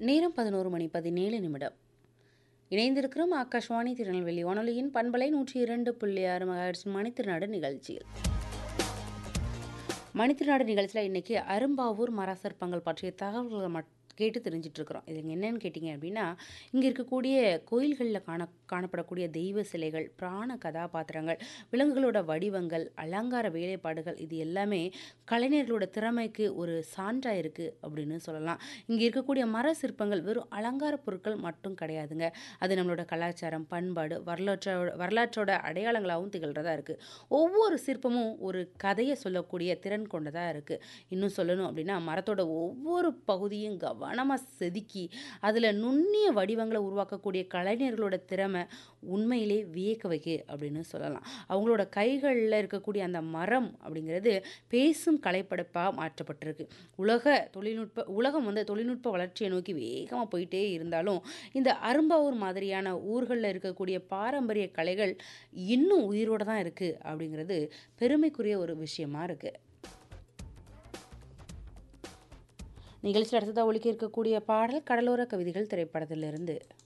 நேரம் பதினோரு மணி பதினேழு நிமிடம் இணைந்திருக்கிறோம் ஆகாஷ்வாணி திருநெல்வேலி வானொலியின் பண்பலை நூற்றி இரண்டு புள்ளி ஆறு மகாட்சி மணித்திருநாடு நிகழ்ச்சியில் மணித்திருநாடு நிகழ்ச்சியில் இன்னைக்கு அரும்பாவூர் மரசற்பங்கள் பற்றிய தகவல்களை மட் கேட்டு தெரிஞ்சிட்டு இருக்கிறோம் இது என்னன்னு கேட்டிங்க அப்படின்னா இங்கே இருக்கக்கூடிய கோயில்களில் காண காணப்படக்கூடிய தெய்வ சிலைகள் பிராண கதாபாத்திரங்கள் விலங்குகளோட வடிவங்கள் அலங்கார வேலைப்பாடுகள் இது எல்லாமே கலைஞர்களோட திறமைக்கு ஒரு சான்றாக இருக்குது அப்படின்னு சொல்லலாம் இங்கே இருக்கக்கூடிய மர சிற்பங்கள் வெறும் அலங்கார பொருட்கள் மட்டும் கிடையாதுங்க அது நம்மளோட கலாச்சாரம் பண்பாடு வரலாற்றோட வரலாற்றோட அடையாளங்களாகவும் திகழ்கிறதா இருக்குது ஒவ்வொரு சிற்பமும் ஒரு கதையை சொல்லக்கூடிய திறன் கொண்டதாக இருக்குது இன்னும் சொல்லணும் அப்படின்னா மரத்தோட ஒவ்வொரு பகுதியும் கவனமாக செதுக்கி அதில் நுண்ணிய வடிவங்களை உருவாக்கக்கூடிய கலைஞர்களோட திறமை உண்மையிலே வியக்க வைக்கு அப்படின்னு சொல்லலாம் அவங்களோட கைகளில் இருக்கக்கூடிய அந்த மரம் அப்படிங்கிறது பேசும் கலைப்படைப்பாக மாற்றப்பட்டிருக்கு உலக தொழில்நுட்ப உலகம் வந்து தொழில்நுட்ப வளர்ச்சியை நோக்கி வேகமாக போயிட்டே இருந்தாலும் இந்த அரும்பாவூர் மாதிரியான ஊர்களில் இருக்கக்கூடிய பாரம்பரிய கலைகள் இன்னும் உயிரோடு தான் இருக்குது அப்படிங்கிறது பெருமைக்குரிய ஒரு விஷயமா இருக்குது நிகழ்ச்சியில் அடுத்ததாக ஒழிக்க இருக்கக்கூடிய பாடல் கடலோர கவிதைகள் திரைப்படத்திலிருந்து